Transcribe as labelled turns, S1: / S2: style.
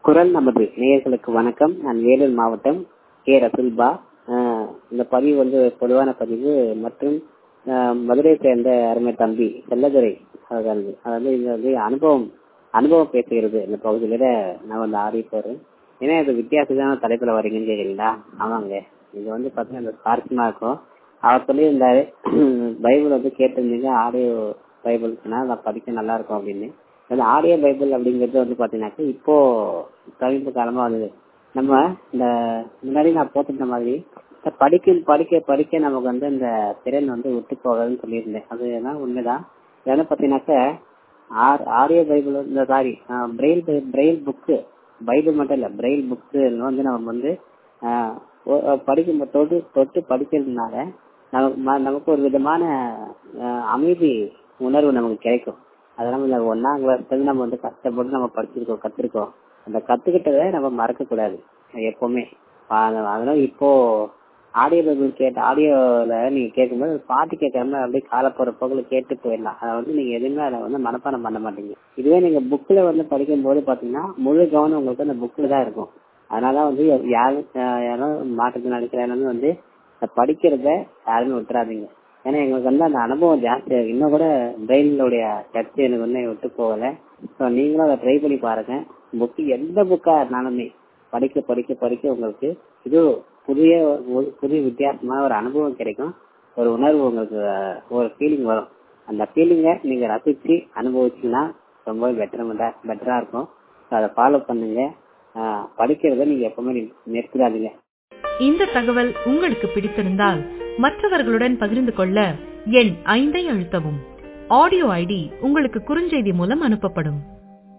S1: குரல் நமது நேயர்களுக்கு வணக்கம் நான் வேலூர் மாவட்டம் கே ரசுல்பா ஆஹ் இந்த பதிவு வந்து பொதுவான பதிவு மற்றும் ஆஹ் மதுரையை சேர்ந்த அருமை தம்பி செல்லதுரை அவர்கள் அதாவது இது வந்து அனுபவம் அனுபவம் பேசுகிறது இந்த பகுதியில நான் வந்து ஆடி போறேன் ஏன்னா இது வித்தியாசமான தலைப்புல வரீங்கன்னு கேக்குறீங்களா ஆமாங்க இது வந்து பாத்தீங்கன்னா இந்த சுவாரஸ்யமா இருக்கும் அவர் சொல்லியிருந்தாரு பைபிள் வந்து கேட்டிருந்தீங்க ஆடியோ பைபிள்ஸ்னா அதை படிக்க நல்லா இருக்கும் அப்படின்னு அந்த ஆடியோ பைபிள் அப்படிங்கிறது வந்து பாத்தீங்கன்னாக்க இப்போ சமீப காலமா வந்தது நம்ம இந்த முன்னாடி நான் போட்டிருந்த மாதிரி படிக்க படிக்க படிக்க நமக்கு வந்து இந்த திறன் வந்து விட்டு போகுதுன்னு சொல்லியிருந்தேன் அது தான் உண்மைதான் ஏன்னா பாத்தீங்கன்னாக்க ஆடியோ பைபிள் இந்த sorry Braille Braille book Bible மட்டும் இல்ல பிரெயில் புக்ஸ் வந்து நம்ம வந்து படிக்கும் தொட்டு தொட்டு படிக்கிறதுனால நமக்கு நமக்கு ஒரு விதமான அமைதி உணர்வு நமக்கு கிடைக்கும் அதெல்லாம் இந்த ஒன்னாம் கிளாஸ்ல நம்ம வந்து கஷ்டப்பட்டு நம்ம படிச்சிருக்கோம் கத்துருக்கோம் அந்த கத்துக்கிட்டதை நம்ம மறக்க கூடாது எப்பவுமே அதனால இப்போ ஆடியோ பைபிள் கேட்ட ஆடியோல நீங்க கேட்கும்போது பாட்டு கேட்காம அப்படியே கால போற போக்குல கேட்டு போயிடலாம் அதை வந்து நீங்க எதுவுமே அதை வந்து மனப்பாடம் பண்ண மாட்டீங்க இதுவே நீங்க புக்ல வந்து படிக்கும் போது பாத்தீங்கன்னா முழு கவனம் உங்களுக்கு அந்த புக்ல தான் இருக்கும் அதனால வந்து யாரும் யாரும் மாற்றத்தினால வந்து படிக்கிறத யாருமே விட்டுறாதீங்க ஏன்னா எங்களுக்கு வந்து அந்த அனுபவம் ஜாஸ்தியா இருக்கு இன்னும் கூட பிரெயினுடைய சர்ச்சை எனக்கு வந்து விட்டு போகல ஸோ நீங்களும் அதை ட்ரை பண்ணி பாருங்க புக்கு எந்த புக்கா இருந்தாலுமே படிக்க படிக்க படிக்க உங்களுக்கு இது புதிய புதிய வித்தியாசமான ஒரு அனுபவம் கிடைக்கும் ஒரு உணர்வு உங்களுக்கு ஒரு ஃபீலிங் வரும் அந்த ஃபீலிங்கை நீங்க ரசிச்சு அனுபவிச்சீங்கன்னா ரொம்ப பெட்டர் பெட்டரா இருக்கும் அதை ஃபாலோ பண்ணுங்க படிக்கிறத நீங்க எப்பவுமே நிறுத்திடாதீங்க
S2: இந்த தகவல் உங்களுக்கு பிடித்திருந்தால் மற்றவர்களுடன் பகிர்ந்து கொள்ள எண் ஐந்தை அழுத்தவும் ஆடியோ ஐடி உங்களுக்கு குறுஞ்செய்தி மூலம் அனுப்பப்படும்